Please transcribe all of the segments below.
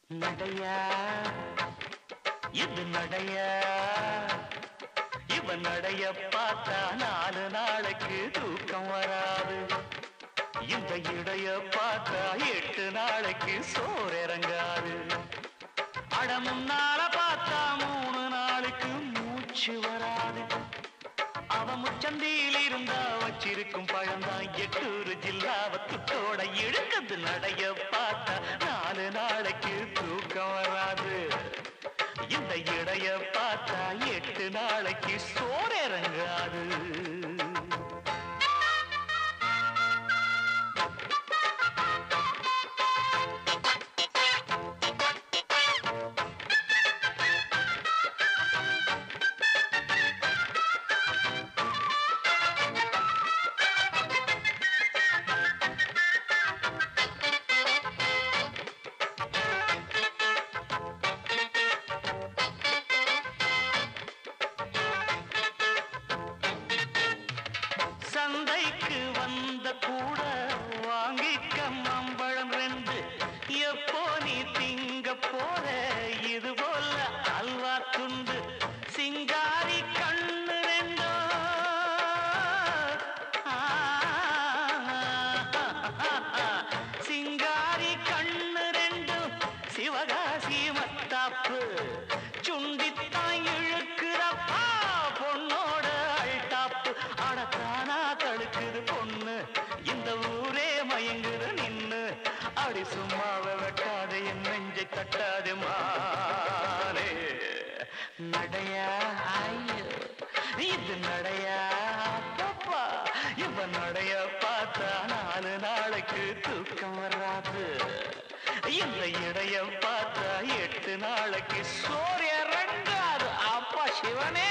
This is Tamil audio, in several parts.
நடையா இது நடையா இவன் நடைய பார்த்தா நாலு நாளைக்கு தூக்கம் வராது இந்த இடைய பார்த்தா எட்டு நாளைக்கு சோறு இறங்காது அட முன்னால பார்த்தா மூணு நாளுக்கு மூச்சு வராது அவன் முச்சந்தியில் இருந்தா வச்சிருக்கும் பழம்தான் எட்டூர் ஜில்லாவத்துட்டோட இழுக்குது நடைய பார்த்தா நாலு நாளைக்கு தூக்கம் வராது இந்த இடைய பார்த்தா எட்டு நாளைக்கு சோறு இறங்காது சந்தைக்கு வந்த கூட வாங்கிக்க மாம்பழம் ரெண்டு எப்போ நீ திங்க போற இது போல அல்வா துண்டு சிங்காரி கண்ணு ரெண்டோ ஆ, சிங்காரி கண்ணு ரெண்டும் சிவகாசி மத்தாப்பு சுண்டித்தான் இழுக்கிறப்பா பொண்ணோட அழ்தாப்பு அடத்தானா தடுக்குது பொண்ணு இந்த ஊரே மயங்குது நின்னு அடி சும்மாவை வெட்டாதே என் நெஞ்சை தட்டாதே மானே நடையா ஐயோ இது நடையா அப்பப்பா இவன் நடைய பார்த்தா நாலு நாளைக்கு தூக்கம் வராது இந்த இடைய பார்த்தா எட்டு நாளைக்கு சோறு இறங்காது அப்பா சிவனே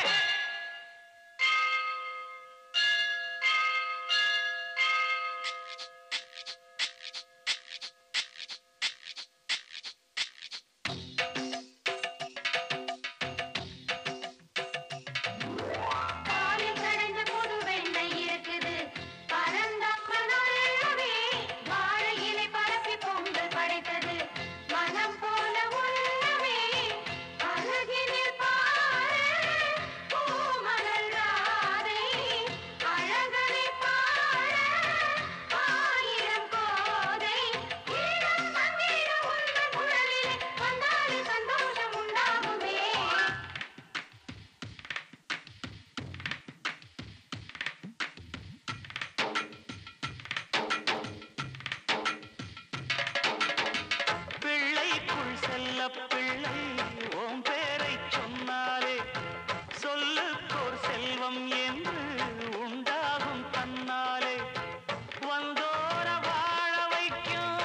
காலில் கடந்த புது வெண்ணை இருக்குது பரந்தப்பனவே வாழை இலை பரப்பி பொங்கல் படைத்தது மனம் போல உள்ளவே அழகினில் பாரு பூமலர் ராதை அழகனை பாட ஆயிரம் கோதை ஈரம் மந்திர உங்கள் குழலிலே வந்தாலே சந்தோஷம் உண்டாகுமே பிள்ளைக்குள் செல்ல பிள்ளை ஓம் பேரை சொன்னாலே சொல்லுக்கோர் செல்வம் என்று உண்டாகும் தன்னாலே வந்தோர வாழ வைக்கும்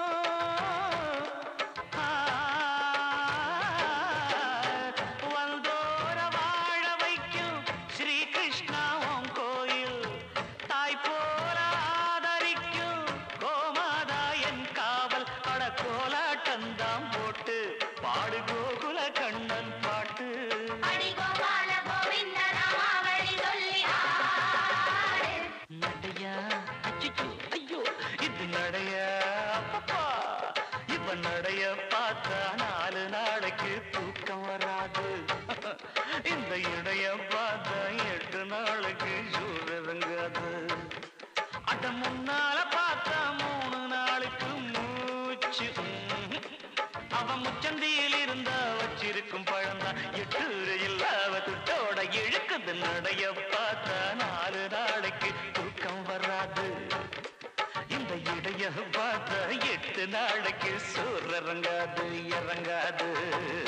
ஆ, வந்தோர வாழ வைக்கும் ஸ்ரீ கிருஷ்ணா உன் கோயில் தாய் போல ஆதரிக்கும் கோமாதா என் காவல் அட கோலாட்டந்தாம் போட்டு பாடு கோகுல கண்ணன் பாட்டு அடி கோபால கோவிந்த ராமாவளி சொல்லி ஆடு நடையா அச்சச்சோ, ஐயோ இது நடையா அப்பப்பா இவன் நடைய பார்த்தா நாலு நாளைக்கு தூக்கம் வராது இந்த இடைய பார்த்தா எட்டு நாளைக்கு சூழறங்காது அட முன்னால பார்த்தா மூணு நாளுக்கு மூச்சு ம்ஹும். அவன் முச்சந்தியில் இருந்தா வச்சிருக்கும் பழம்தான் எட்டு இல்லாத துட்டோட இழுக்குது நடைய பார்த்தா நாலு நாளைக்கு தூக்கம் வராது இந்த இடைய பார்த்தா எட்டு நாளைக்கு சோறு இறங்காது இறங்காது